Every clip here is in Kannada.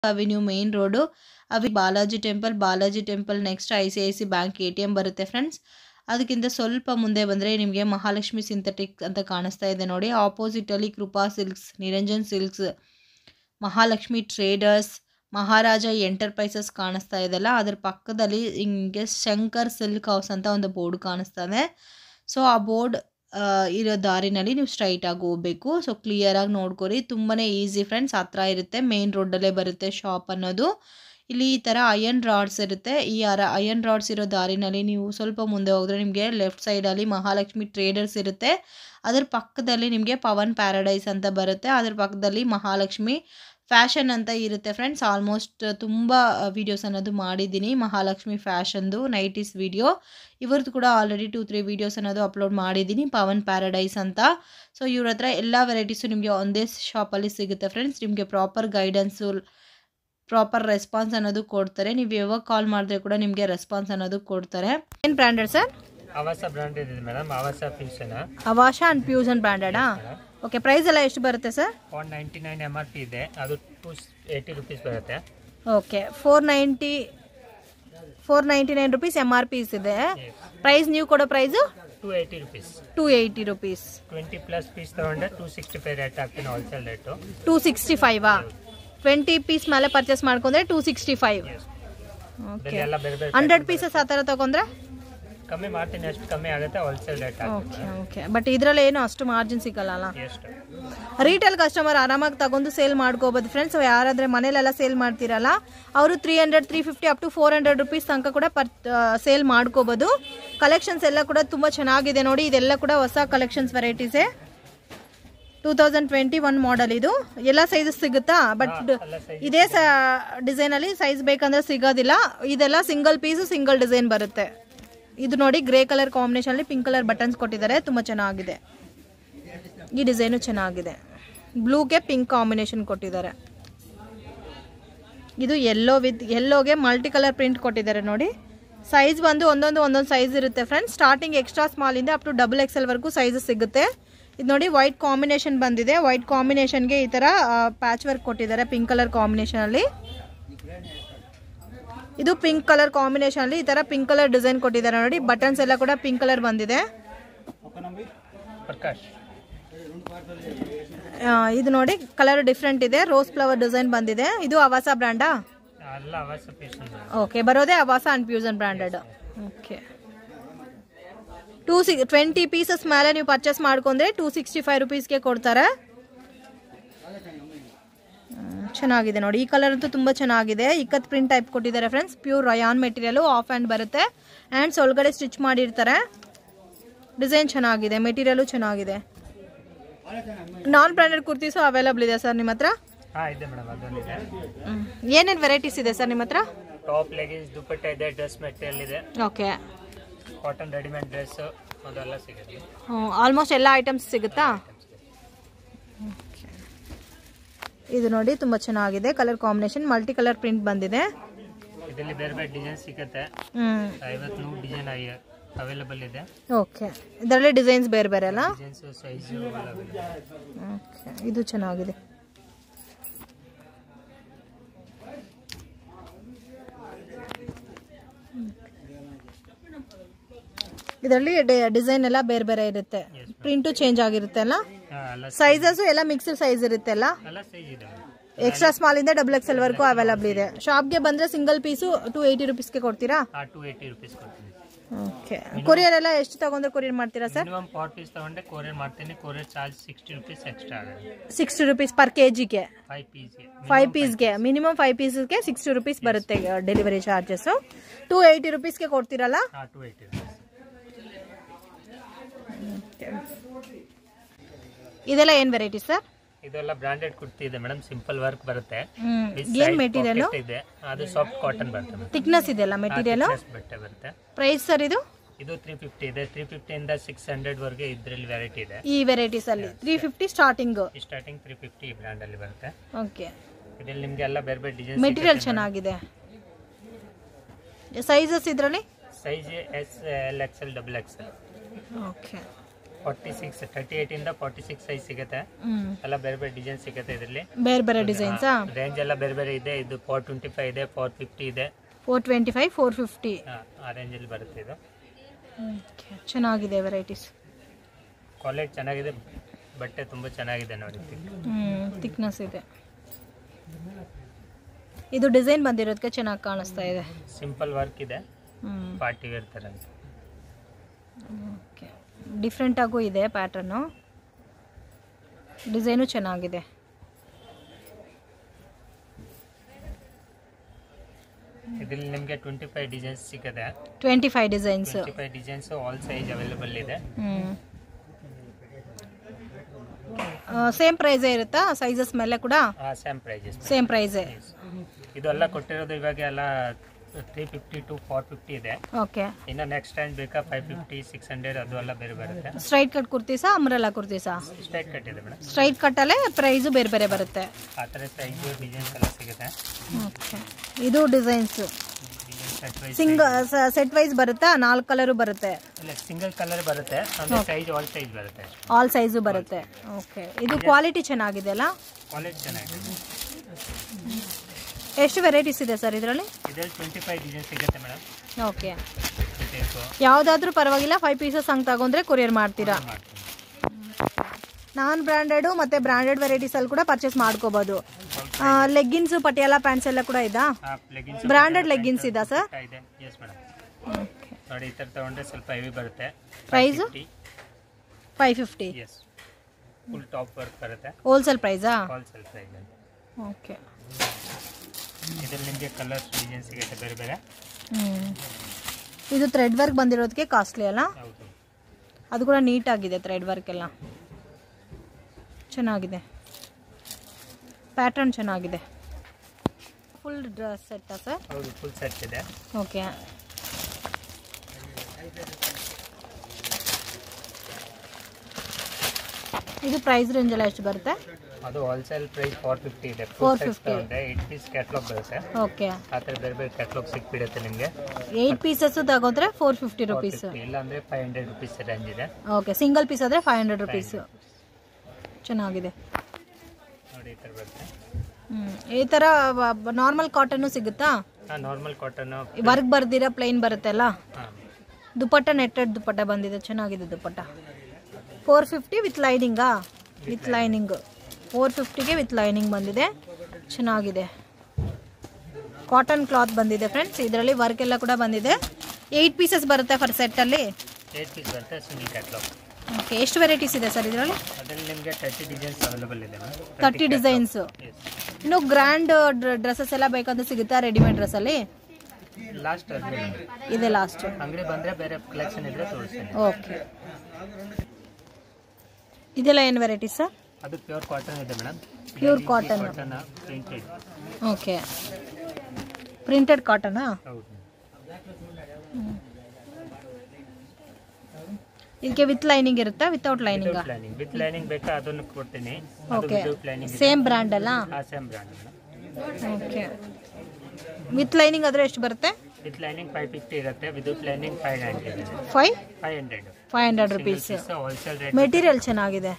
ಅವೆನ್ಯೂ ಮೇನ್ ರೋಡು ಅವಿ Balaji temple Balaji temple next I C I C bank A T M ಬರುತ್ತೆ ಫ್ರೆಂಡ್ಸ್ ಅದಕ್ಕಿಂತ ಸ್ವಲ್ಪ ಮುಂದೆ ಬಂದರೆ ನಿಮಗೆ ಮಹಾಲಕ್ಷ್ಮಿ ಸಿಂಥೆಟಿಕ್ ಅಂತ ಕಾಣಿಸ್ತಾ ಇದೆ ನೋಡಿ ಆಪೋಸಿಟಲ್ಲಿ Kripa silks Niranjan silks Mahalakshmi traders Maharaja enterprises ಕಾಣಿಸ್ತಾ ಇದೆಲ್ಲ ಅದ್ರ ಪಕ್ಕದಲ್ಲಿ ಹಿಂಗೆ ಶಂಕರ್ ಸಿಲ್ಕ್ ಹೌಸ್ ಅಂತ ಒಂದು ಬೋರ್ಡ್ ಕಾಣಿಸ್ತಾ ಇದೆ ಸೊ ಆ ಬೋರ್ಡ್ ಇರೋ ದಾರಿನಲ್ಲಿ ನೀವು ಸ್ಟ್ರೈಟಾಗಿ ಹೋಗ್ಬೇಕು ಸೊ ಕ್ಲಿಯರಾಗಿ ನೋಡ್ಕೊರಿ ತುಂಬಾ ಈಸಿ ಫ್ರೆಂಡ್ಸ್ ಹತ್ರ ಇರುತ್ತೆ ಮೇನ್ ರೋಡಲ್ಲೇ ಬರುತ್ತೆ ಶಾಪ್ ಅನ್ನೋದು ಇಲ್ಲಿ ಈ ಥರ ಅಯನ್ ರಾಡ್ಸ್ ಇರುತ್ತೆ ಈ ಅರ ಅಯನ್ ರಾಡ್ಸ್ ಇರೋ ದಾರಿನಲ್ಲಿ ನೀವು ಸ್ವಲ್ಪ ಮುಂದೆ ಹೋದರೆ ನಿಮಗೆ ಲೆಫ್ಟ್ ಸೈಡಲ್ಲಿ ಮಹಾಲಕ್ಷ್ಮಿ ಟ್ರೇಡರ್ಸ್ ಇರುತ್ತೆ ಅದ್ರ ಪಕ್ಕದಲ್ಲಿ ನಿಮಗೆ ಪವನ್ ಪ್ಯಾರಡೈಸ್ ಅಂತ ಬರುತ್ತೆ ಅದ್ರ ಪಕ್ಕದಲ್ಲಿ ಮಹಾಲಕ್ಷ್ಮಿ ಫ್ಯಾಷನ್ ಅಂತ ಇರುತ್ತೆ ಫ್ರೆಂಡ್ಸ್ ಆಲ್ಮೋಸ್ಟ್ ತುಂಬ ವೀಡಿಯೋಸ್ ಅನ್ನೋದು ಮಾಡಿದ್ದೀನಿ ಮಹಾಲಕ್ಷ್ಮಿ ಫ್ಯಾಷನ್ದು ನೈಟೀಸ್ ವಿಡಿಯೋ ಇವ್ರದ್ದು ಕೂಡ ಆಲ್ರೆಡಿ ಟೂ ತ್ರೀ ವೀಡಿಯೋಸ್ ಅನ್ನೋದು ಅಪ್ಲೋಡ್ ಮಾಡಿದ್ದೀನಿ ಪವನ್ ಪ್ಯಾರಡೈಸ್ ಅಂತ ಸೊ ಇವ್ರ ಹತ್ರ ಎಲ್ಲ ವೆರೈಟೀಸು ನಿಮಗೆ ಒಂದೇ ಶಾಪಲ್ಲಿ ಸಿಗುತ್ತೆ ಫ್ರೆಂಡ್ಸ್ ನಿಮಗೆ ಪ್ರಾಪರ್ ಗೈಡೆನ್ಸು ಪ್ರಾಪರ್ ರೆಸ್ಪಾನ್ಸ್ ಅನ್ನೋದು ಕೊಡ್ತಾರೆ ನೀವು ಯಾವಾಗ ಕಾಲ್ ಮಾಡಿದ್ರೆ ಕೂಡ ನಿಮಗೆ ರೆಸ್ಪಾನ್ಸ್ ಅನ್ನೋದು ಕೊಡ್ತಾರೆ ಏನು ಬ್ರ್ಯಾಂಡೆಡ್ ಸರ್ ಆವಾಸ ಬ್ರಾಂಡ್ ಇದೆ madam Avasa fusion Avasa and fusion ಬ್ರ್ಯಾಂಡೆಡಾ ಓಕೆ ಪ್ರೈಸ್ ಎಲ್ಲ ಎಷ್ಟು ಬರುತ್ತೆ sir one ninety nine M R P ಇದೆ ಅದು ಟೂ ಏಯ್ಟಿ ರುಪೀಸ್ ಬರುತ್ತೆ okay four ninety four ninety nine rupees M R P ಇದೆ ಪ್ರೈಸ್ ನೀವು ಕೊಡೋ price two eighty rupees two eighty rupees twenty plus piece ತಗೊಂಡ್ರೆ ಟೂ ಸಿಕ್ಸ್ಟಿ ಫೈವ್ ರೇಟ್ ಹಾಕ್ತೀನಿ ಹೋಲ್ಸೇಲ್ ರೇಟು ಟೂ ಸಿಕ್ಸ್ಟಿ ಫೈವಾ ಟ್ವೆಂಟಿ ಪೀಸ್ ಮೇಲೆ ಪರ್ಚೇಸ್ ಮಾಡ್ಕೊಂಡ್ರೆ ಟೂ ಸಿಕ್ಸ್ಟಿ ಫೈವ್ ಓಕೆ ಇದೆಲ್ಲ ಬೇರೆ ಬೇರೆ ಹಂಡ್ರೆಡ್ ಪೀಸಸ್ ಆ ಥರ ತಗೊಂಡ್ರೆ ಕಮ್ಮಿ ಮಾಡ್ತೀನಿ ಎಷ್ಟು ಕಮ್ಮಿ ಆಗುತ್ತೆ ಹೋಲ್ಸೇಲ್ ರೇಟ್ ಹಾಕ್ತೀನಿ ಓಕೆ ಓಕೆ ಬಟ್ ಇದರಲ್ಲಿ ಏನು ಅಷ್ಟು ಮಾರ್ಜಿನ್ ಸಿಗಲ್ಲ ಅಲ್ಲ ಎಷ್ಟು ರೀಟೇಲ್ ಕಸ್ಟಮರ್ ಆರಾಮಾಗಿ ತಗೊಂಡು ಸೇಲ್ ಮಾಡ್ಕೋಬೋದು ಫ್ರೆಂಡ್ಸ್ ಯಾರಾದರೆ ಮನೇಲೆಲ್ಲ ಸೇಲ್ ಮಾಡ್ತೀರಲ್ಲ ಅವರು three hundred three fifty up to four hundred rupees ತನಕ ಕೂಡ ಪರ್ ಸೇಲ್ ಮಾಡ್ಕೋಬೋದು ಕಲೆಕ್ಷನ್ಸ್ ಎಲ್ಲ ಕೂಡ ತುಂಬ ಚೆನ್ನಾಗಿದೆ ನೋಡಿ ಇದೆಲ್ಲ ಕೂಡ ಹೊಸ ಕಲೆಕ್ಷನ್ಸ್ ವೆರೈಟೀಸೇ two thousand twenty one model ಇದು ಎಲ್ಲ ಸೈಜಸ್ ಸಿಗುತ್ತಾ ಬಟ್ ಎಲ್ಲ size ಇದೇ ಸ ಡಿಸೈನಲ್ಲಿ ಸೈಜ್ ಬೇಕಂದ್ರೆ ಸಿಗೋದಿಲ್ಲ ಇದೆಲ್ಲ ಸಿಂಗಲ್ ಪೀಸು ಸಿಂಗಲ್ ಡಿಸೈನ್ ಬರುತ್ತೆ ಇದು ನೋಡಿ ಗ್ರೇ ಕಲರ್ ಕಾಂಬಿನೇಷನಲ್ಲಿ ಪಿಂಕ್ ಕಲರ್ ಬಟನ್ಸ್ ಕೊಟ್ಟಿದ್ದಾರೆ ತುಂಬ ಚೆನ್ನಾಗಿದೆ ಈ ಡಿಸೈನು ಚೆನ್ನಾಗಿದೆ ಬ್ಲೂಗೆ ಪಿಂಕ್ ಕಾಂಬಿನೇಷನ್ ಕೊಟ್ಟಿದ್ದಾರೆ ಇದು ಎಲ್ಲೋ ವಿತ್ ಎಲ್ಲೋಗೆ ಮಲ್ಟಿ ಕಲರ್ ಪ್ರಿಂಟ್ ಕೊಟ್ಟಿದ್ದಾರೆ ನೋಡಿ ಸೈಜ್ ಬಂದು ಒಂದೊಂದು ಒಂದೊಂದು ಸೈಜ್ ಇರುತ್ತೆ ಫ್ರೆಂಡ್ಸ್ ಸ್ಟಾರ್ಟಿಂಗ್ ಎಕ್ಸ್ಟ್ರಾ ಸ್ಮಾಲಿಂದ ಅಪ್ ಟು ಡಬಲ್ ಎಕ್ಸೆಲ್ ವರೆಗೂ ಸೈಜಸ್ ಸಿಗುತ್ತೆ ಇದು ನೋಡಿ ವೈಟ್ ಕಾಂಬಿನೇಷನ್ ಬಂದಿದೆ ವೈಟ್ ಕಾಂಬಿನೇಷನ್ಗೆ ಈ ಥರ ಪ್ಯಾಚ್ ವರ್ಕ್ ಕೊಟ್ಟಿದ್ದಾರೆ ಪಿಂಕ್ ಕಲರ್ ಕಾಂಬಿನೇಷನಲ್ಲಿ ಇದು ಪಿಂಕ್ ಕಲರ್ ಕಾಂಬಿನೇಷನಲ್ಲಿ ಈ ಥರ ಪಿಂಕ್ ಕಲರ್ ಡಿಸೈನ್ ಕೊಟ್ಟಿದ್ದಾರೆ ನೋಡಿ ಬಟನ್ಸ್ ಎಲ್ಲ ಕೂಡ ಪಿಂಕ್ ಕಲರ್ ಬಂದಿದೆ ಪ್ರಕಾಶ್ ಆ, ಇದು ನೋಡಿ ಕಲರ್ ಡಿಫ್ರೆಂಟ್ ಇದೆ ರೋಸ್ ಫ್ಲವರ್ ಡಿಸೈನ್ ಬಂದಿದೆ ಇದು ಅವಾಸ ಬ್ರ್ಯಾಂಡಾ ಎಲ್ಲ ಆವಾಸ ಫ್ಯೂಷನ್ ಓಕೆ ಬರೋದೇ Avasa and fusion branded okay two six twenty pieces ಮೇಲೆ ನೀವು ಪರ್ಚೇಸ್ ಮಾಡ್ಕೊಂಡ್ರೆ ಟೂ ಸಿಕ್ಸ್ಟಿ ಫೈವ್ ರುಪೀಸ್ಗೆ ಕೊಡ್ತಾರೆ ಹ್ಮ್, ಚೆನ್ನಾಗಿದೆ ನೋಡಿ ಈ ಕಲರ್ ಅಂತೂ ತುಂಬ ಚೆನ್ನಾಗಿದೆ ಇಕ್ಕತ್ ಪ್ರಿಂಟ್ ಟೈಪ್ ಕೊಟ್ಟಿದ್ದಾರೆ friends pure rayon material half hand ಬರುತ್ತೆ ಹ್ಯಾಂಡ್ಸ್ ಒಳಗಡೆ ಸ್ಟಿಚ್ ಮಾಡಿರ್ತಾರೆ ಡಿಸೈನ್ ಚೆನ್ನಾಗಿದೆ ಮೆಟೀರಿಯಲು ಚೆನ್ನಾಗಿದೆ ನಾನ್ ಬ್ರ್ಯಾಂಡೆಡ್ ಕುರ್ತೀಸು ಅವೈಲಬಲ್ ಇದೆ ಸರ್ ನಿಮ್ಮ ಹತ್ರ ಹಾಂ ಇದೆ ಮೇಡಮ್ ಅದೊಂದಿದೆ ಏನೇನು ವೆರೈಟೀಸ್ ಇದೆ ಸರ್ ನಿಮ್ಮ ಹತ್ರ ಟಾಪ್ ಲೆಗಿನ್ಸ್ ದುಪ್ಪಟ್ಟ ಇದೆ ಡ್ರೆಸ್ ಮೆಟೀರಿಯಲ್ ಇದೆ ಓಕೆ ಕಾಟನ್ ರೆಡಿಮೇಡ್ ಡ್ರೆಸ್ ಅದೆಲ್ಲ ಸಿಗುತ್ತೆ ಆಲ್ಮೋಸ್ಟ್ ಎಲ್ಲ ಐಟಮ್ಸ್ ಸಿಗುತ್ತಾ ಇದು ನೋಡಿ ತುಂಬ ಚೆನ್ನಾಗಿದೆ colour combination multi colour print ಬಂದಿದೆ ಇದರಲ್ಲಿ ಬೇರೆ ಬೇರೆ ಡಿಸೈನ್ ಸಿಗುತ್ತೆ ಹ್ಮ್ ಐವತ್ತು ನೂರು ಡಿಸೈನ್ ಅವೈಲೇಬಲ್ ಇದೆ ಓಕೆ ಇದರಲ್ಲಿ ಡಿಸೈನ್ಸ್ ಬೇರೆ ಬೇರೆ ಅಲ್ಲ ಡಿಸೈನ್ಸ್ ಸೈಜು ಎಲ್ಲ available. ಓಕೆ ಇದು ಚೆನ್ನಾಗಿದೆ ಇದರಲ್ಲಿ ಡಿಸೈನ್ ಎಲ್ಲ ಬೇರೆ ಬೇರೆ ಇರುತ್ತೆ ಪ್ರಿಂಟು ಚೇಂಜ್ ಆಗಿರುತ್ತೆ ಅಲ್ಲ ಹಾ, ಎಲ್ಲ ಸೈಜಸ್ ಎಲ್ಲ ಮಿಕ್ಸ್ಡ್ ಸೈಜ್ ಇರುತ್ತೆ ಅಲ್ಲ ಎಲ್ಲ ಸೈಜ್ ಇದೆ ಎಕ್ಸ್ಟ್ರಾ ಸ್ಮಾಲ್ ಇಂದ ಡಬಲ್ ಎಕ್ಸೆಲ್ ವರೆಗೂ ಅವೈಲಬಲ್ ಇದೆ ಶಾಪ್ಗೆ ಬಂದ್ರೆ ಸಿಂಗಲ್ ಪೀಸು ಟು ಏಯ್ಟಿ ರುಪೀಸ್ಗೆ ಕೊಡ್ತೀರಾ ಆ ಟು ಏಯ್ಟಿ ರುಪೀಸ್ ಕೊಡ್ತೀನಿ ಓಕೆ ಕೊರಿಯರ್ ಎಲ್ಲ ಎಷ್ಟು ತಗೊಂಡ್ರೆ ಕೊರಿಯರ್ ಮಾಡ್ತೀರಾ ಸರ್ ಮಿನಿಮಮ್ ಫಾರ್ ಪೀಸ್ ತಗೊಂಡ್ರೆ ಕೊರಿಯರ್ ಮಾಡ್ತೀನಿ courier charge sixty rupees extra ಆಗುತ್ತೆ ಸಿಕ್ಸ್ಟಿ ರುಪೀಸ್ ಪರ್ ಕೆ ಜಿಗೆ ಫೈವ್ ಪೀಸ್ಗೆ ಫೈವ್ ಪೀಸ್ಗೆ ಮಿನಿಮಮ್ ಫೈವ್ ಪೀಸ್ಗೆ ಸಿಕ್ಸ್ಟಿ ರುಪೀಸ್ ಬರುತ್ತೆ ಡೆಲಿವರಿ ಚಾರ್ಜಸ್ಸು ಟು ಏಯ್ಟಿ ರುಪೀಸ್ಗೆ ಕೊಡ್ತೀರಲ್ಲ ಹಾಂ ಟು ಏಯ್ಟಿ ರುಪೀಸ್ ಇದೆಲ್ಲ ಏನು ವೆರೈಟಿ ಸರ್ ಇದೆಲ್ಲ ಬ್ರಾಂಡೆಡ್ ಕುರ್ತಿ ಇದೆ ಮೇಡಮ್ ಸಿಂಪಲ್ ವರ್ಕ್ ಬರುತ್ತೆ With ಏನು side ಮೆಟೀರಿಯಲ್ pocket ಇದೆ ಅದು ಸಾಫ್ಟ್ ಕಾಟನ್ ಬರುತ್ತೆ ಮೇಡಮ್ ಥಿಕ್ನೆಸ್ ಇದೆಲ್ಲ ಮೆಟೀರಿಯಲ್ ಬಟ್ಟೆ ಬರುತ್ತೆ ಪ್ರೈಸ್ ಸರ್ ಇದು ಇದು ತ್ರೀ ಫಿಫ್ಟಿ ಇದೆ ತ್ರೀ ಫಿಫ್ಟಿಯಿಂದ ಸಿಕ್ಸ್ ಹಂಡ್ರೆಡ್ ವರೆಗೆ ಇದರಲ್ಲಿ ವೆರೈಟಿ ಇದೆ ಈ ವೆರೈಟೀಸ್ ಅಲ್ಲಿ ತ್ರೀ ಫಿಫ್ಟಿ ಸ್ಟಾರ್ಟಿಂಗ್ ಈ ಸ್ಟಾರ್ಟಿಂಗ್ ತ್ರೀ ಫಿಫ್ಟಿ ಈ ಬ್ರ್ಯಾಂಡ್ ಅಲ್ಲಿ ಬರುತ್ತೆ ಓಕೆ ಇದರಲ್ಲಿ ನಿಮ್ಗೆ ಎಲ್ಲ ಬೇರೆ ಬೇರೆ ಡಿಸೈನ್ ಮೆಟೀರಿಯಲ್ ಚೆನ್ನಾಗಿದೆ ಸೈಜಸ್ ಇದರಲ್ಲಿ size S L X L double X L okay forty six thirty eight ಇಂದ ಫಾರ್ಟಿ ಸಿಕ್ಸ್ ಸೈಜ್ ಸಿಗುತ್ತೆ ಹ್ಮ್ ಎಲ್ಲ ಬೇರೆ ಬೇರೆ ಡಿಸೈನ್ ಸಿಗುತ್ತೆ ಇದರಲ್ಲಿ ಬೇರೆ ಬೇರೆ ಡಿಸೈನ್ಸಾ ರೇಂಜ್ ಎಲ್ಲ ಬೇರೆ ಬೇರೆ ಇದೆ ಇದು ಫೋರ್ ಟ್ವೆಂಟಿ ಫೈವ್ ಇದೆ ಫೋರ್ ಫಿಫ್ಟಿ ಇದೆ four twenty five four fifty ಆ, ಆ ರೇಂಜಲ್ಲಿ ಬರುತ್ತೆ ಇದು ಚೆನ್ನಾಗಿದೆ ವೆರೈಟೀಸ್ ಕ್ವಾಲಿಟಿ ಚೆನ್ನಾಗಿದೆ ಬಟ್ಟೆ ತುಂಬ ಚೆನ್ನಾಗಿದೆ ನೋಡಿ ಹ್ಮ್ ಥಿಕ್ನೆಸ್ ಇದೆ ಇದು ಡಿಸೈನ್ ಬಂದಿರೋದಕ್ಕೆ ಚೆನ್ನಾಗಿ ಕಾಣಿಸ್ತಾ ಇದೆ ಸಿಂಪಲ್ ವರ್ಕ್ ಇದೆ ಹ್ಮ್ ಪಾರ್ಟಿ ವೇರ್ ಥರ ಅಂತ ಓಕೆ ಡಿಫ್ರೆಂಟ್ ಆಗೂ ಇದೆ ಪ್ಯಾಟರ್ನು ಡಿಸೈನು ಚೆನ್ನಾಗಿದೆ ಇದರಲ್ಲಿ ನಿಮಗೆ ಟ್ವೆಂಟಿ ಫೈವ್ ಡಿಸೈನ್ಸ್ ಸಿಗುತ್ತೆ twenty five designs twenty five designs all size available ಇದೆ ಹ್ಮ್ ಸೇಮ್ ಪ್ರೈಸೇ ಇರುತ್ತಾ ಸೈಜಸ್ ಮೇಲೆ ಕೂಡ ಸೇಮ್ ಪ್ರೈಸಸ್ ಸೇಮ್ ಪ್ರೈಸೇ ಇದೆಲ್ಲ ಕೊಟ್ಟಿರೋದು ಇವಾಗ ಎಲ್ಲ three fifty to four fifty ಇದೆ ಓಕೆ ಇನ್ನು ನೆಕ್ಸ್ಟ್ ಟೈಮ್ ಬೇಕಾ ಫೈವ್ ಫಿಫ್ಟಿ ಸಿಕ್ಸ್ ಹಂಡ್ರೆಡ್ ಅದು ಎಲ್ಲ ಬೇರೆ ಬರುತ್ತೆ ಸ್ಟ್ರೈಟ್ ಕಟ್ ಕುರ್ತೀಸಾ ಅಮ್ರೆಲ್ಲ ಕುರ್ತೀಸಾ ಸ್ಟ್ರೈಟ್ ಕಟ್ ಇದೆ ಮೇಡಮ್ ಸ್ಟ್ರೈಟ್ ಕಟ್ಟಲ್ಲೇ ಪ್ರೈಸು ಬೇರೆ ಬೇರೆ ಬರುತ್ತೆ ಆ ಥರ ಸೈಜ್ ಡಿಸೈನ್ಸ್ ಎಲ್ಲ ಸಿಗುತ್ತೆ ಓಕೆ ಇದು designs design set wise single set wise ಬರುತ್ತಾ ನಾಲ್ಕು ಕಲರು ಬರುತ್ತೆ ಇಲ್ಲ ಸಿಂಗಲ್ ಕಲರ್ ಬರುತ್ತೆ ಅಂದ್ರೆ ಸೈಜ್ ಆಲ್ ಸೈಜ್ ಬರುತ್ತೆ ಆಲ್ ಸೈಜು ಬರುತ್ತೆ ಓಕೆ ಇದು ಕ್ವಾಲಿಟಿ ಚೆನ್ನಾಗಿದೆ ಅಲ್ಲ ಕ್ವಾಲಿಟಿ ಚೆನ್ನಾಗಿದೆ ಎಷ್ಟು ವೆರೈಟೀಸ್ ಇದೆ ಸರ್ ಇದರಲ್ಲಿ ಇದರಲ್ಲಿ ಟ್ವೆಂಟಿ ಫೈವ್ ಡಿಸೈನ್ ಸಿಗುತ್ತೆ ಮೇಡಮ್ ಓಕೆ ಬೇಕು ಯಾವುದಾದ್ರೂ ಪರವಾಗಿಲ್ಲ ಫೈವ್ ಪೀಸಸ್ ಹಂಗೆ ತಗೊಂಡ್ರೆ ಕೊರಿಯರ್ ಮಾಡ್ತೀರಾ ಮಾಡ್ತೀನಿ ನಾನ್ ಬ್ರ್ಯಾಂಡೆಡು ಮತ್ತು ಬ್ರ್ಯಾಂಡೆಡ್ ವೆರೈಟೀಸಲ್ಲಿ ಕೂಡ ಪರ್ಚೇಸ್ ಮಾಡ್ಕೋಬೋದು ಲೆಗ್ಗಿನ್ಸು ಪಟಿಯಾಲ ಪ್ಯಾಂಟ್ಸ್ ಎಲ್ಲ ಕೂಡ ಇದಾ ಲೆಗಿನ್ಸ್ ಬ್ರ್ಯಾಂಡೆಡ್ ಲೆಗ್ಗಿನ್ಸ್ ಇದಾ ಸರ್ ಇದೆ ಎಸ್ ಮೇಡಮ್ ನೋಡಿ ಈ ಥರ ತಗೊಂಡ್ರೆ ಸ್ವಲ್ಪ ಹೆವಿ ಬರುತ್ತೆ price five fifty yes full top work ಬರುತ್ತೆ ಹೋಲ್ಸೇಲ್ ಪ್ರೈಸಾ ಹೋಲ್ಸೇಲ್ ಪ್ರೈಸ್ ಅಂತ ಓಕೆ ಇದರಲ್ಲಿ ನಿಮಗೆ ಕಲರ್ಸ್ ಡಿಸೈನ್ ಸಿಗುತ್ತೆ ಬೇರೆ ಬೇರೆ ಇದು ಥ್ರೆಡ್ ವರ್ಕ್ ಬಂದಿರೋದಕ್ಕೆ ಕಾಸ್ಟ್ಲಿ ಅಲ್ಲ ಹೌದು ಅದು ಕೂಡ ನೀಟಾಗಿದೆ ಥ್ರೆಡ್ ವರ್ಕ್ ಎಲ್ಲ ಚೆನ್ನಾಗಿದೆ ಪ್ಯಾಟರ್ನ್ ಚೆನ್ನಾಗಿದೆ ಫುಲ್ ಡ್ರೆಸ್ ಸೆಟ್ಟಾ ಸರ್ ಹೌದು ಫುಲ್ ಸೆಟ್ ಇದೆ ಓಕೆ ಇದು ಪ್ರೈಸ್ ರೇಂಜ್ ಎಲ್ಲ ಎಷ್ಟು ಬರುತ್ತೆ ಅದು ಹೋಲ್ಸೇಲ್ ಪ್ರೈಸ್ ಫೋರ್ ಫಿಫ್ಟಿ ಇದೆ 450. ಫುಲ್ ಸೆಟ್ ತಗೊಂಡ್ರೆ ಏಟ್ ಪೀಸ್ ಕ್ಯಾಟ್ಲಾಗ್ ಬರುತ್ತೆ ಓಕೆ ಆ ಥರ ಬೇರೆ ಬೇರೆ ಕ್ಯಾಟ್ಲಾಗ್ ಸಿಕ್ಬಿಡುತ್ತೆ ನಿಮಗೆ ಏಯ್ಟ್ ಪೀಸಸ್ ತಗೊಂಡ್ರೆ ಫೋರ್ ಫಿಫ್ಟಿ ರುಪೀಸ್ ಇಲ್ಲ ಅಂದರೆ ಫೈವ್ ಹಂಡ್ರೆಡ್ ರುಪೀಸ್ ರೇಂಜ್ ಇದೆ ಓಕೆ ಸಿಂಗಲ್ ಪೀಸ್ ಆದರೆ ಫೈವ್ ಹಂಡ್ರೆಡ್ ರುಪೀಸ್ ಚೆನ್ನಾಗಿದೆ ನೋಡಿ ಈ ಥರ ಬರುತ್ತೆ ಹ್ಮ್. ಈ ಥರ ನಾರ್ಮಲ್ ಕಾಟನ್ನು ಸಿಗುತ್ತಾ ಹಾಂ ನಾರ್ಮಲ್ ಕಾಟನ್ ವರ್ಕ್ ಬರ್ದಿರ ಪ್ಲೈನ್ ಬರುತ್ತಲ್ಲ ಹಾಂ ದುಪಟ್ಟ ನೆಟ್ಟೆಡ್ ದುಪಟ್ಟ ಬಂದಿದೆ ಚೆನ್ನಾಗಿದೆ ದುಪಟ್ಟ ಫೋರ್ ಫಿಫ್ಟಿ ವಿತ್ ಲೈನಿಂಗಾ ವಿತ್ ಲೈನಿಂಗ್ ಫೋರ್ ಫಿಫ್ಟಿಗೆ ವಿತ್ ಲೈನಿಂಗ್ ಬಂದಿದೆ ಚೆನ್ನಾಗಿದೆ ಕಾಟನ್ ಕ್ಲಾತ್ ಬಂದಿದೆ ಫ್ರೆಂಡ್ಸ್ ಇದರಲ್ಲಿ ವರ್ಕ್ ಎಲ್ಲ ಕೂಡ ಬಂದಿದೆ ಏಯ್ಟ್ ಪೀಸಸ್ ಬರುತ್ತೆ ಫರ್ ಸೆಟ್ಟಲ್ಲಿ ಏಟ್ ಪೀಸ್ ಬರುತ್ತೆ ಸಿಂಗಲ್ ಕ್ಯಾಟ್ಲಾಗ್ ಓಕೆ ಎಷ್ಟು ವೆರೈಟೀಸ್ ಇದೆ ಸರ್ ಇದರಲ್ಲಿ ಅದರಲ್ಲಿ ನಿಮಗೆ ತರ್ಟಿ ಡಿಸೈನ್ಸ್ ಅವೈಲೇಬಲ್ ಇದೆ ತರ್ಟಿ ಡಿಸೈನ್ಸು ಎಸ್ ಇನ್ನು ಗ್ರ್ಯಾಂಡ್ ಡ್ರೆಸ್ಸಸ್ ಎಲ್ಲ ಬೇಕಂದ್ರೆ ಸಿಗುತ್ತಾ ರೆಡಿಮೇಡ್ ಡ್ರೆಸ್ಸಲ್ಲಿ ಲಾಸ್ಟ್ ಇದೆ ಲಾಸ್ಟ್ ಅಂಗಡಿ ಬಂದರೆ ಬೇರೆ ಕಲೆಕ್ಷನ್ ಇದ್ರೆ ತೋರಿಸ್ತೀನಿ ಓಕೆ ಇದೆಲ್ಲ ಏನು ವೆರೈಟೀಸ್ ಸರ್ ಅದು ಪ್ಯೂರ್ ಕಾಟನ್ ಇದೆ madam pure cotton cotton printed okay printed ಕಾಟನಾ ಹೌದು ಇದಕ್ಕೆ ವಿತ್ ಲೈನಿಂಗ್ ಇರುತ್ತಾ without lining planning with lining ಬೇಕಾ ಅದನ್ನು ಕೊಡ್ತೀನಿ ಅದು okay with planning same brand ಅಲ್ಲ ಆ same brand madam okay with lining ಆದರೆ ಎಷ್ಟು ಬರುತ್ತೆ ವಿತ್ ಲೈನಿಂಗ್ ಫೈವ್ ಫಿಫ್ಟಿ ಇರುತ್ತೆ ವಿತ್ ಲೈನಿಂಗ್ ಫೈವ್ ಹಂಡ್ರೆಡ್ ಇದೆ five five hundred five hundred rupees wholesale rate material ಚೆನ್ನಾಗಿದೆ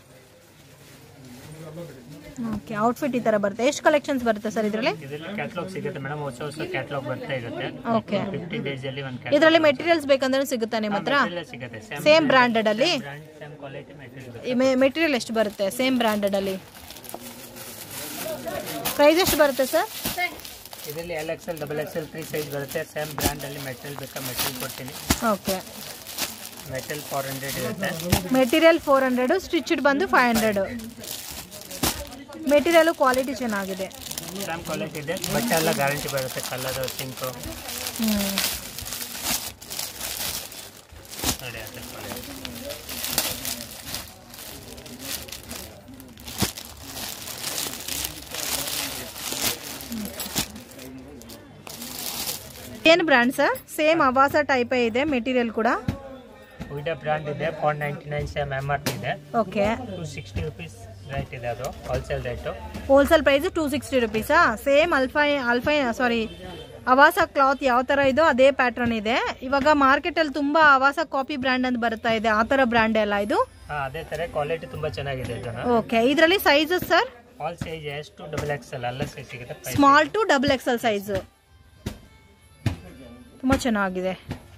ಓಕೆ ಔಟ್ಫಿಟ್ ಈ ಥರ ಬರುತ್ತೆ ಎಷ್ಟು ಕಲೆಕ್ಷನ್ಸ್ ಬರುತ್ತೆ ಸರ್ ಇದರಲ್ಲಿ ಇದರಲ್ಲಿ ಕ್ಯಾಟ್ಲಾಗ್ ಸಿಗುತ್ತೆ ಮೇಡಮ್ ಹೊಸ ಹೊಸ ಕ್ಯಾಟ್ಲಾಗ್ ಬರ್ತಾ ಇರುತ್ತೆ ಓಕೆ ಫಿಫ್ಟೀನ್ ಡೇಸ್ ಅಲ್ಲಿ ಒಂದು ಇದರಲ್ಲಿ ಮೆಟೀರಿಯಲ್ಸ್ ಬೇಕಂದ್ರೆ ಸಿಗುತ್ತಾ ನಿಮ್ಮ ಹತ್ರ ಕ್ಯಾಟ್ಲಾಗ್ ಸಿಗುತ್ತೆ ಸೇಮ್ ಸೇಮ್ ಬ್ರ್ಯಾಂಡೆಡ್ ಅಲ್ಲಿ brand same quality material material ಎಷ್ಟು ಬರುತ್ತೆ ಸೇಮ್ ಬ್ರ್ಯಾಂಡೆಡ್ ಅಲ್ಲಿ ಪ್ರೈಸ್ ಎಷ್ಟು ಬರುತ್ತೆ ಸರ್ ಇದರಲ್ಲಿ L X L double X L three size ಬರುತ್ತೆ ಸೇಮ್ ಬ್ರ್ಯಾಂಡ್ ಅಲ್ಲಿ ಮೆಟೀರಿಯಲ್ ಬೇಕಾ ಮೆಟೀರಿಯಲ್ ಕೊಡ್ತೀನಿ ಓಕೆ ಮೆಟೀರಿಯಲ್ ಫೋರ್ ಹಂಡ್ರೆಡ್ ಇರುತ್ತೆ ಮೆಟೀರಿಯಲ್ ಫೋರ್ ಹಂಡ್ರೆಡು ಸ್ಟಿಚ್ಡ್ ಬಂದು ಫೈವ್ ಹಂಡ್ರೆಡು ಮೆಟೀರಿಯಲು ಕ್ವಾಲಿಟಿ ಚೆನ್ನಾಗಿದೆ ಸೇಮ್ ಕ್ವಾಲಿಟಿ ಇದೆ ಬಟ್ಟೆ ಎಲ್ಲ ಗ್ಯಾರಂಟಿ ಬರುತ್ತೆ ಕಲರ್ ಸಿಂಕು ಹ್ಞೂ ನೋಡಿ ಆ ಥರ quality. ಏನು ಬ್ರ್ಯಾಂಡ್ ಸರ್ ಸೇಮ್ ಅವಾಸ ಟೈಪೇ ಇದೆ ಮೆಟೀರಿಯಲ್ ಕೂಡ ವಿಡಾ ಬ್ರ್ಯಾಂಡ್ ಇದೆ four ninety nine same M R P ಇದೆ okay two sixty rupees rate ಇದೆ ಅದು wholesale rate wholesale price two sixty ರುಪೀಸಾ ಸೇಮ್ ಅಲ್ಫೈ ಅಲ್ಫೈ ಸಾರಿ ಅವಾಸ ಕ್ಲಾತ್ ಯಾವ ಥರ ಇದೋ ಅದೇ ಪ್ಯಾಟ್ರನ್ ಇದೆ ಇವಾಗ ಮಾರ್ಕೆಟಲ್ಲಿ ತುಂಬ ಅವಾಸ ಕಾಪಿ ಬ್ರ್ಯಾಂಡ್ ಅಂತ ಬರ್ತಾ ಇದೆ ಆ ಥರ ಬ್ರ್ಯಾಂಡ್ ಎಲ್ಲ ಇದು ಹಾ ಅದೇ ತರ ಕ್ವಾಲಿಟಿ ತುಂಬಾ ಚೆನ್ನಾಗಿದೆ ಇದನ್ನು ಓಕೆ ಇದರಲ್ಲಿ sizes sir all size S to double X L ಎಲ್ಲ ಸೈಜ್ ಸಿಗುತ್ತೆ Five small to double X L size ತುಂಬ ಚೆನ್ನಾಗಿದೆ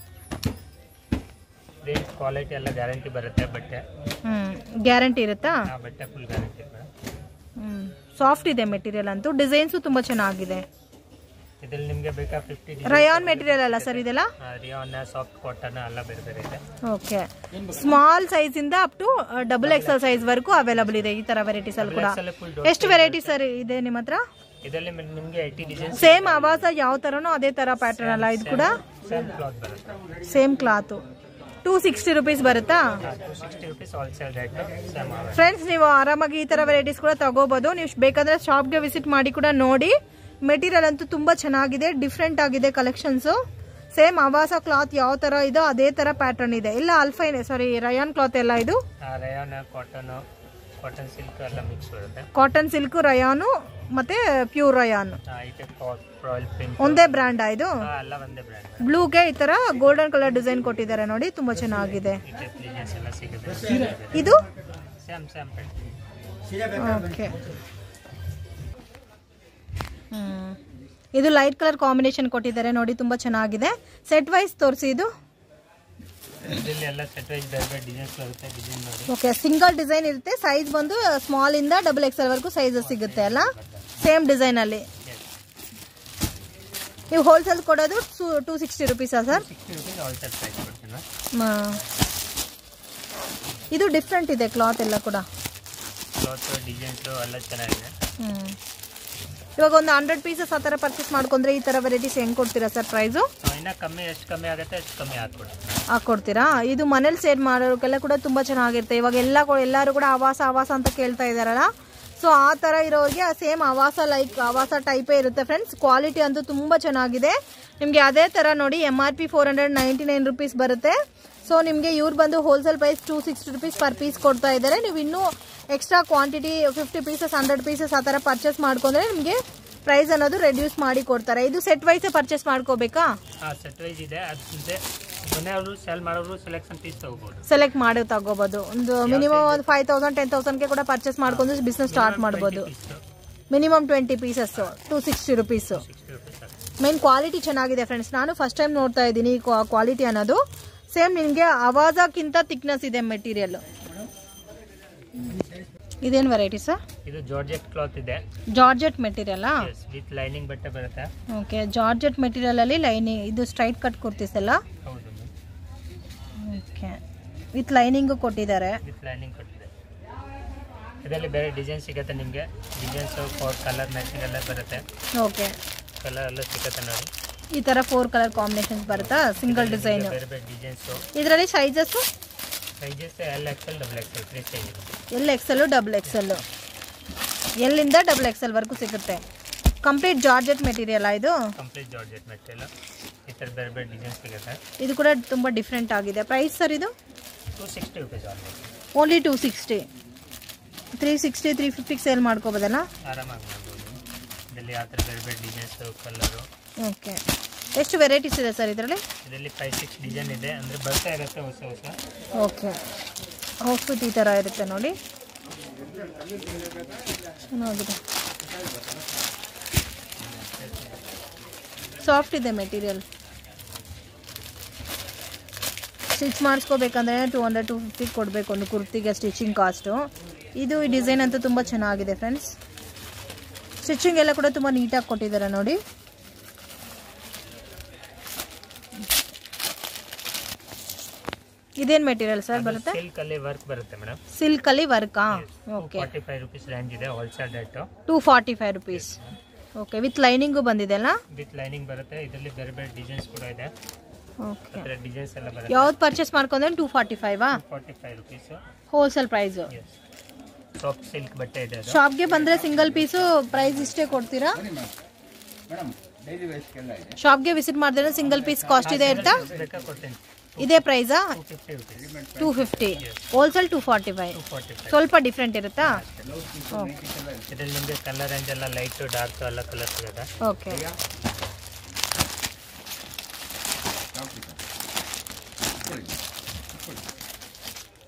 ಪ್ರಿಂಟ್ ಕ್ವಾಲಿಟಿ ಎಲ್ಲ ಗ್ಯಾರಂಟಿ ಬರುತ್ತೆ ಬಟ್ಟೆ ಹ್ಞೂ ಗ್ಯಾರಂಟಿ ಇರುತ್ತಾ ಆ ಬಟ್ಟೆ ಫುಲ್ ಗ್ಯಾರಂಟಿ ಹ್ಞೂ ಸಾಫ್ಟ್ ಇದೆ ಮೆಟೀರಿಯಲ್ ಅಂತೂ ಡಿಸೈನ್ಸು ತುಂಬ ಚೆನ್ನಾಗಿದೆ ಇದ್ರಲ್ಲಿ ನಿಮ್ಗೆ ಬೇಕಾ ಫಿಫ್ಟಿ ರಯಾನ್ ಮೆಟೀರಿಯಲ್ ಅಲ್ಲ ಸರ್ ಇದೆಲ್ಲ ರಿಯಾನ್ ಸಾಫ್ಟ್ ಕಾಟನ್ ಎಲ್ಲ ಬೇರೆ ಬೇರೆ ಇದೆ ಓಕೆ ಸ್ಮಾಲ್ ಸೈಜ್ ಇಂದ up to double X L size ವರೆಗೂ ಅವೈಲಬಲ್ ಇದೆ ಈ ತರ ವೆರೈಟೀಸ್ ಅಲ್ಲಿ ಕೂಡ ಫುಲ್ ಎಷ್ಟು ವೆರೈಟಿ ಸರ್ ಇದೆ ನಿಮ್ಮ ಹತ್ರ ಇದರಲ್ಲಿ ನಿಮ್ಗೆ ಏಯ್ಟಿ ಡಿಸೈನ್ಸ್ ಸೇಮ್ ಆವಾಸ ಯಾವ ತರನೋ ಅದೇ ತರ ಪ್ಯಾಟರ್ನ್ ಅಲ್ಲ ಇದು ಕೂಡ ಸೇಮ್ ಕ್ಲಾತ್ ಬರುತ್ತೆ same cloth two sixty rupees ಬರುತ್ತಾ two sixty rupees wholesale rate same friends ನೀವು ಆರಾಮಾಗಿ ಈ ತರ ವೆರೈಟೀಸ್ ಕೂಡ ತಗೋಬಹುದು ನೀವು ಬೇಕಾದ್ರೆ ಶಾಪ್ಗೆ ವಿಸಿಟ್ ಮಾಡಿ ಕೂಡ ನೋಡಿ ಮೆಟೀರಿಯಲ್ ಅಂತೂ ತುಂಬಾ ಚೆನ್ನಾಗಿದೆ ಡಿಫ್ರೆಂಟ್ ಆಗಿದೆ ಕಲೆಕ್ಷನ್ಸ್ ಸೇಮ್ ಆವಾಸ ಕ್ಲಾತ್ ಯಾವ ತರ ಇದೋ ಅದೇ ತರ ಪ್ಯಾಟರ್ನ್ ಇದೆ ಇಲ್ಲ ಅಲ್ಫೈನ್ ಸಾರಿ ರಯಾನ್ ಕ್ಲಾತ್ ಎಲ್ಲ ಇದು ರಯಾನ್ ಕಾಟನ್ ಕಾಟನ್ ಸಿಲ್ಕ್ ಎಲ್ಲ ಮಿಕ್ಸ್ ಬರುತ್ತೆ ಕಾಟನ್ ಸಿಲ್ಕ್ ರಯಾನು ಮತ್ತೆ ಪ್ಯೂರ್ ರಯಾನ್ ಐಟೆ ರಾಯಲ್ ಪ್ರಿಂಟ್ ಒಂದೇ ಬ್ರ್ಯಾಂಡ್ ಇದು ಎಲ್ಲ ಒಂದೇ ಬ್ರ್ಯಾಂಡ್ ಬ್ಲೂಗೆ ಈ ತರ ಗೋಲ್ಡನ್ ಕಲರ್ ಡಿಸೈನ್ ಕೊಟ್ಟಿದ್ದಾರೆ ನೋಡಿ ತುಂಬಾ ಚೆನ್ನಾಗಿದೆ ಈ ಟೈಪ್ ಡಿಸೈನ್ಸ್ ಎಲ್ಲ ಸಿಗುತ್ತೆ ಇದು ಸೇಮ್ ಸೇಮ್ ಓಕೆ ಇದು ಲೈಟ್ ಕಲರ್ ಕಾಂಬಿನೇಷನ್ ಕೊಟ್ಟಿದ್ದಾರೆ ನೋಡಿ ತುಂಬಾ ಚೆನ್ನಾಗಿದೆ ಸೆಟ್ ವೈಸ್ ತೋರಿಸಿ ಇದು ಇದರಲ್ಲಿ ಎಲ್ಲ ಸೆಟ್ ವೈಸ್ ಬೇರೆ ಬೇರೆ ಡಿಸೈನ್ಸ್ ಬರುತ್ತೆ ಡಿಸೈನ್ ನೋಡಿ ಓಕೆ ಸಿಂಗಲ್ ಡಿಸೈನ್ ಇರುತ್ತೆ ಸೈಜ್ ಬಂದು ಸ್ಮಾಲ್ ಇಂದ ಡಬಲ್ ಎಕ್ಸೆಲ್ ವರೆಗೂ ಸೈಜಸ್ ಸಿಗುತ್ತೆ ಅಲ್ಲ ಸೇಮ್ ಡಿಸೈನ್ ಅಲ್ಲಿ ನೀವು ಹೋಲ್ಸೇಲ್ ಕೊಡೋದು ಟೂ ಸಿಕ್ಸ್ಟಿ ರುಪೀಸಾ sir sixty rupees wholesale price ಕೊಡ್ತೀನಿ ಇದು ಡಿಫ್ರೆಂಟ್ ಇದೆ ಕ್ಲಾತ್ ಎಲ್ಲ ಕೂಡ ಕ್ಲಾತ್ ಡಿಸೈನ್ಸು ಎಲ್ಲ ಚೆನ್ನಾಗಿದೆ ಹ್ಮ್. ಇವಾಗ ಒಂದು ಹಂಡ್ರೆಡ್ ಪೀಸಸ್ ಆ ಥರ ಪರ್ಚೇಸ್ ಮಾಡ್ಕೊಂಡ್ರೆ ಈ ಥರ ವೆರೈಟೀಸ್ ಹೆಂಗೆ ಕೊಡ್ತೀರಾ ಸರ್ ಪ್ರೈಸು ಸೊ ಇನ್ನ ಕಮ್ಮಿ ಎಷ್ಟು ಕಮ್ಮಿ ಆಗುತ್ತೆ ಅಷ್ಟು ಕಮ್ಮಿ ಹಾಕ್ಕೊಡ್ತೀನಿ ಹಾಕ್ಕೊಡ್ತೀರಾ ಇದು ಮನೇಲಿ ಸೇಲ್ ಮಾಡೋರಿಗೆಲ್ಲ ಕೂಡ ತುಂಬ ಚೆನ್ನಾಗಿರುತ್ತೆ ಇವಾಗ ಎಲ್ಲ ಕೂ- ಎಲ್ಲರೂ ಕೂಡ ಆವಾಸ ಆವಾಸ ಅಂತ ಕೇಳ್ತಾ ಇದ್ದಾರಲ್ಲ ಸೊ ಆ ಥರ ಇರೋರಿಗೆ ಸೇಮ್ ಆವಾಸ ಲೈಕ್ ಆವಾಸ ಟೈಪೇ ಇರುತ್ತೆ ಫ್ರೆಂಡ್ಸ್ ಕ್ವಾಲಿಟಿ ಅಂತೂ ತುಂಬ ಚೆನ್ನಾಗಿದೆ ನಿಮಗೆ ಅದೇ ಥರ ನೋಡಿ M R P four hundred ninety nine rupees ಬರುತ್ತೆ ಸೊ ನಿಮಗೆ ಇವ್ರು ಬಂದು wholesale price two sixty rupees per piece ಕೊಡ್ತಾ ಇದ್ದಾರೆ ನೀವು ಇನ್ನೂ extra quantity fifty pieces hundred pieces ಆ ಥರ ಪರ್ಚೇಸ್ ಮಾಡ್ಕೊಂಡ್ರೆ ನಿಮಗೆ ಪ್ರೈಸ್ ಅನ್ನೋದು ರೆಡ್ಯೂಸ್ ಮಾಡಿ ಕೊಡ್ತಾರೆ ಇದು ಸೆಟ್ ವೈಸೇ ಪರ್ಚೇಸ್ ಮಾಡ್ಕೋಬೇಕಾ ಹಾಂ ಸೆಟ್ ವೈಸ್ ಇದೆ ಅದೇ ಮನೆಯವರು ಸೆಲ್ ಮಾಡೋರು ಸೆಲೆಕ್ಷನ್ ಪೀಸ್ ತಗೋಬೋದು ಸೆಲೆಕ್ಟ್ ಮಾಡಿ ತಗೋಬಹುದು ಒಂದು ಮಿನಿಮಮ್ ಒಂದು ಫೈವ್ ತೌಸಂಡ್ ಟೆನ್ ತೌಸಂಡ್ಗೆ ಕೂಡ ಪರ್ಚೇಸ್ ಮಾಡ್ಕೊಂಡು ಬಿಸ್ನೆಸ್ ಸ್ಟಾರ್ಟ್ ಮಾಡ್ಬೋದು minimum twenty pieces two sixty rupees sixty rupees ಆಗುತ್ತೆ ಮೇನ್ ಕ್ವಾಲಿಟಿ ಚೆನ್ನಾಗಿದೆ ಫ್ರೆಂಡ್ಸ್ ನಾನು ಫಸ್ಟ್ ಟೈಮ್ ನೋಡ್ತಾ ಇದ್ದೀನಿ ಕ್ವಾಲಿಟಿ ಅನ್ನೋದು ಸೇಮ್ ನಿಮಗೆ ಅವಾಜಕ್ಕಿಂತ ಥಿಕ್ನೆಸ್ ಇದೆ ಮೆಟೀರಿಯಲ್ ಇದೇನು ವೆರೈಟಿ ಸರ್ ಇದು ಜಾರ್ಜೆಟ್ ಕ್ಲಾತ್ ಇದೆ ಜಾರ್ಜೆಟ್ ಮೆಟೀರಿಯಲ್ ವಿತ್ ಲೈನಿಂಗ್ ಬಟ್ಟೆ ಬರುತ್ತೆ ಓಕೆ ಜಾರ್ಜೆಟ್ ಮೆಟೀರಿಯಲ್ ಅಲ್ಲಿ ಲೈನಿಂಗ್ ಇದು ಸ್ಟ್ರೈಟ್ ಕಟ್ ಕುರ್ತೀಸ್ ಎಲ್ಲ ಹೌದು ಓಕೆ ವಿತ್ ಲೈನಿಂಗು ಕೊಟ್ಟಿದ್ದಾರೆ ವಿತ್ ಲೈನಿಂಗ್ ಕೊಟ್ಟಿದೆ ಇದರಲ್ಲಿ ಬೇರೆ ಡಿಸೈನ್ ಸಿಗುತ್ತೆ ನಿಮಗೆ ಡಿಸೈನ್ಸ್ ಫೋರ್ ಕಲರ್ ಮ್ಯಾಚಿಂಗ್ ಎಲ್ಲ ಬರುತ್ತೆ ಓಕೆ ಕಲರ್ ಎಲ್ಲ ಸಿಗುತ್ತೆ ನೋಡಿ ಈ ತರ ಫೋರ್ ಕಲರ್ ಕಾಂಬಿನೇಷನ್ಸ್ ಬರುತ್ತಾ ಸಿಂಗಲ್ ಡಿಸೈನ್ ಬೇರೆ ಬೇರೆ ಡಿಸೈನ್ಸು ಇದರಲ್ಲಿ sizes sizes L XL double XL three size L XL double XL ಎಲ್ಲಿಂದ ಡಬಲ್ ಎಕ್ಸೆಲ್ ವರೆಗೂ ಸಿಗುತ್ತೆ ಕಂಪ್ಲೀಟ್ ಜಾರ್ಜೆಟ್ ಮೆಟೀರಿಯಲ್ ಇದು ಕಂಪ್ಲೀಟ್ ಜಾರ್ಜೆಟ್ ಮೆಟೀರಿಯಲ್ ಈ ಥರ ಬೇರೆ ಬೇರೆ ಡಿಸೈನ್ ಸಿಗುತ್ತೆ ಇದು ಕೂಡ ತುಂಬ ಡಿಫ್ರೆಂಟ್ ಆಗಿದೆ ಪ್ರೈಸ್ ಸರ್ ಇದು two sixty rupees almost only two sixty three sixty three ಫಿಫ್ಟಿಗೆ ಸೇಲ್ ಮಾಡ್ಕೋಬೋದಲ್ಲ ಆರಾಮಾಗಿ ಮಾಡ್ಬೋದು ಇದರಲ್ಲಿ ಆ ಥರ ಬೇರೆ ಬೇರೆ ಡಿಸೈನ್ಸು ಕಲರು ಓಕೆ ಎಷ್ಟು ವೆರೈಟೀಸ್ ಇದೆ ಸರ್ ಇದರಲ್ಲಿ ಇದರಲ್ಲಿ ಫೈವ್ ಸಿಕ್ಸ್ ಡಿಸೈನ್ ಇದೆ ಅಂದರೆ ಬರ್ತಾ ಇರುತ್ತೆ ಹೊಸ ಹೊಸ ಓಕೆ ಔಟ್ಫಿಟ್ ಈ ಥರ ಇರುತ್ತೆ ನೋಡಿ ಚೆನ್ನಾಗಿದೆ ಸಾಫ್ಟ್ ಇದೆ ಮೆಟೀರಿಯಲ್ ಸ್ಟಿಚ್ ಮಾಡಿಸ್ಕೋಬೇಕಂದ್ರೆ ಟೂ ಹಂಡ್ರೆಡ್ ಟು ಫಿಫ್ಟಿ ಕೊಡಬೇಕು ಒಂದು ಕುರ್ತಿಗೆ ಸ್ಟಿಚಿಂಗ್ ಕಾಸ್ಟು ಇದು ಈ ಡಿಸೈನ್ ಅಂತೂ ತುಂಬ ಚೆನ್ನಾಗಿದೆ ಫ್ರೆಂಡ್ಸ್ ಸ್ಟಿಚಿಂಗ್ ಎಲ್ಲ ಕೂಡ ತುಂಬ ನೀಟಾಗಿ ಕೊಟ್ಟಿದ್ದಾರೆ ನೋಡಿ ಇದೇನು ಮೆಟೀರಿಯಲ್ ಸರ್ ಬರುತ್ತೆ ಸಿಲ್ಕ್ ಅಲ್ಲಿ ವರ್ಕ್ ಬರುತ್ತೆ ಮೇಡಮ್ ಸಿಲ್ಕ್ ಅಲ್ಲಿ ವರ್ಕಾ okay forty five rupees range ಇದೆ wholesale rate two forty five rupees okay with lining ಬಂದಿದೆ ಅಲ್ಲ ವಿತ್ ಲೈನಿಂಗ್ ಬರುತ್ತೆ ಇದರಲ್ಲಿ ಬೇರೆ ಬೇರೆ ಡಿಸೈನ್ಸ್ ಕೂಡ ಇದೆ ಓಕೆ ಆ ಥರ ಡಿಸೈನ್ಸ್ ಎಲ್ಲ ಬರುತ್ತೆ ಯಾವ್ದು ಪರ್ಚೇಸ್ ಮಾಡ್ಕೊಂಡ್ರೆ ಟೂ ಫಾರ್ಟಿ ಫೈವಾ forty five rupees wholesale price yes soft silk ಬಟ್ಟೆ ಇದೆ ಅದು ಶಾಪ್ಗೆ ಬಂದರೆ ಸಿಂಗಲ್ ಪೀಸು ಪ್ರೈಸ್ ಇಷ್ಟೇ ಕೊಡ್ತೀರಾ ಶಾಪ್ಗೆ ವಿಸಿಟ್ ಮಾಡಿದ್ರೆ ಸಿಂಗಲ್ ಪೀಸ್ ಕಾಸ್ಟ್ ಇದೆ ಅಂತ ಬೇಕಾ ಕೊಡ್ತೀನಿ ಇದೇ ಪ್ರೈಸಾ two fifty rupees two fifty wholesale two forty five two forty five ಸ್ವಲ್ಪ ಡಿಫ್ರೆಂಟ್ ಇರುತ್ತಾ ಓಕೆ ಇದರಲ್ಲಿ ನಿಮಗೆ ಕಲರ್ ರೇಂಜ್ ಎಲ್ಲ ಲೈಟ್ ಡಾರ್ಕ್ ಎಲ್ಲ ಕಲರ್ ಸಿಗುತ್ತೆ ಓಕೆ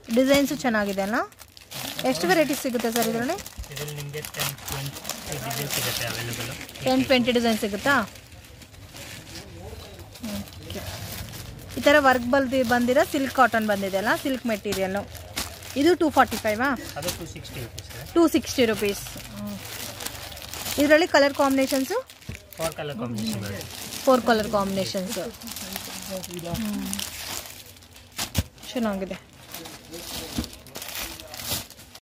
ಡಿಸೈನ್ಸು ಚೆನ್ನಾಗಿದೆ ಅಲ್ಲ ಎಷ್ಟು ವೆರೈಟೀಸ್ ಸಿಗುತ್ತೆ ಸರ್ ಇದರಲ್ಲಿ ಇದರಲ್ಲಿ ನಿಮಗೆ ಟೆನ್ ಟ್ವೆಂಟಿ ಡಿಸೈನ್ ಸಿಗುತ್ತೆ ಅವೈಲೇಬಲ್ ಟೆನ್ ಟ್ವೆಂಟಿ ಡಿಸೈನ್ ಸಿಗುತ್ತಾ Okay. ಈ ಥರ ವರ್ಕ್ ಬಲ್ದಿ ಬಂದಿರೋ ಸಿಲ್ಕ್ ಕಾಟನ್ ಬಂದಿದೆ ಅಲ್ಲ ಸಿಲ್ಕ್ ಮೆಟೀರಿಯಲ್ಲು ಇದು ಟೂ ಫಾರ್ಟಿ ಫೈವಾ ಅದು ಟು ಸಿಕ್ಸ್ಟಿ ರುಪೀಸ್ ಇದೆ ಟೂ ಸಿಕ್ಸ್ಟಿ ರುಪೀಸ್ ಇದರಲ್ಲಿ colour combinations four colour combination ಬರುತ್ತೆ ಫೋರ್ ಕಲರ್ ಕಾಂಬಿನೇಷನ್ಸು ಚೆನ್ನಾಗಿದೆ